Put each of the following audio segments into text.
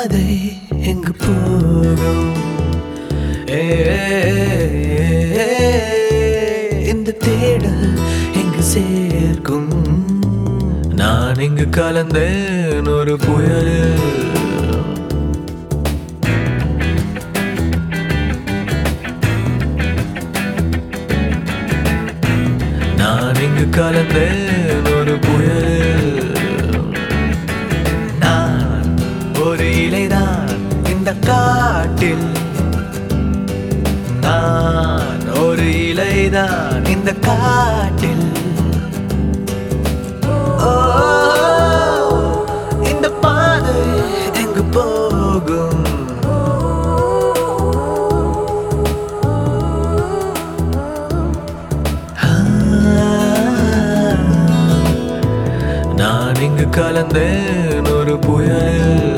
பாதை எங்கு போகும் ஏ, இந்த தேடல் எங்கு சேர்க்கும் நான் இங்கு கலந்தேன் ஒரு புயலில் நான் இங்கு கலந்தேன் ஒரு புயலில் நான் ஒரு இலைதான் இந்த காட்டில் நான் ஒரு இலைதான் இந்த காட்டில் ஓ, இந்த பாதை எங்கு போகும் நான் இங்கு கலந்தேன் ஒரு புயலில்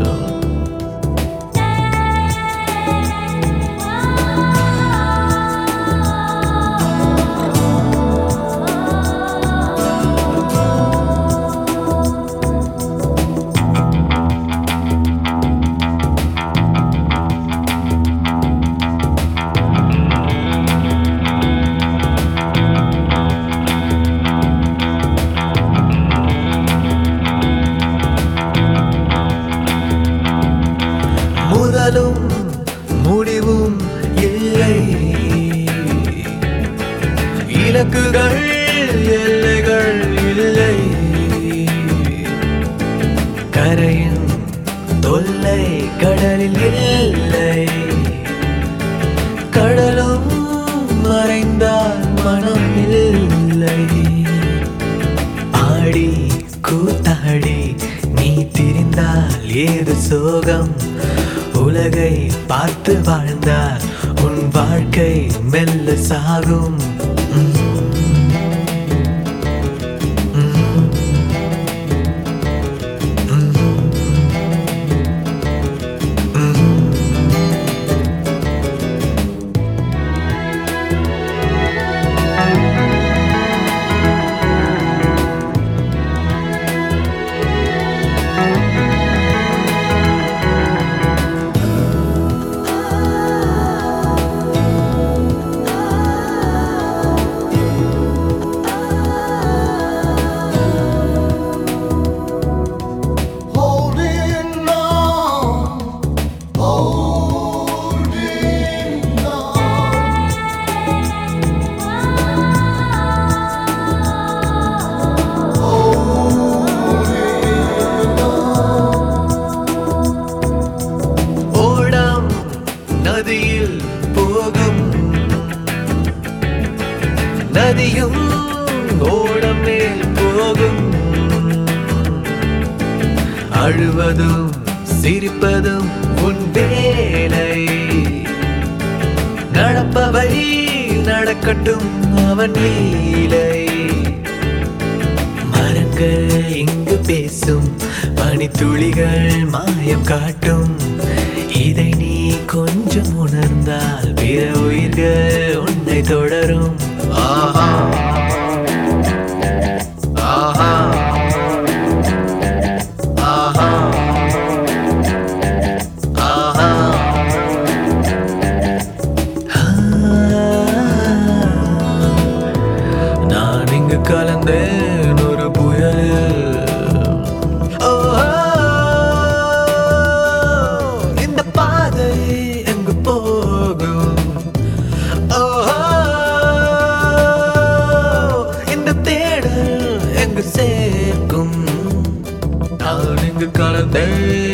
முதலும் முடிவும் இல்லை இலக்குகள் எல்லைகள் இல்லை கரையின் தொல்லை கடலில் இல்லை கடலும் மறைந்தால் மனம் இல்லை ஆடி கூத்தாடி நீ திரிந்தால் ஏது சோகம் உலகை பார்த்து வாழ்ந்தால் உன் வாழ்க்கை மெல்ல சாகும் உம். உம். உம். உம். Holding on, holding on. ஓடம் நதியில் போகும் நதியும் ஓடம் மேல் போகும் அழுவதும் சிரிப்பதும் உன் வேலை நடப்பவை நடக்கட்டும் அவன் லீலை மரங்கள் இங்கு பேசும் பனித்துளிகள் மாயம் காட்டும் இதை நீ கொஞ்சம் உணர்ந்தால் பிற உயிர்கள் உன்னை தொடரும் ஆஹா ஆஹா ஆஹா ஆஹா நான் இங்கு கலந்தேன் ஒரு புயலில் ஓ, இந்த பாதை எங்கு போகும் ஓ, இந்த தேடல் எங்கு சேர்க்கும் நான் இங்கு கலந்தேன்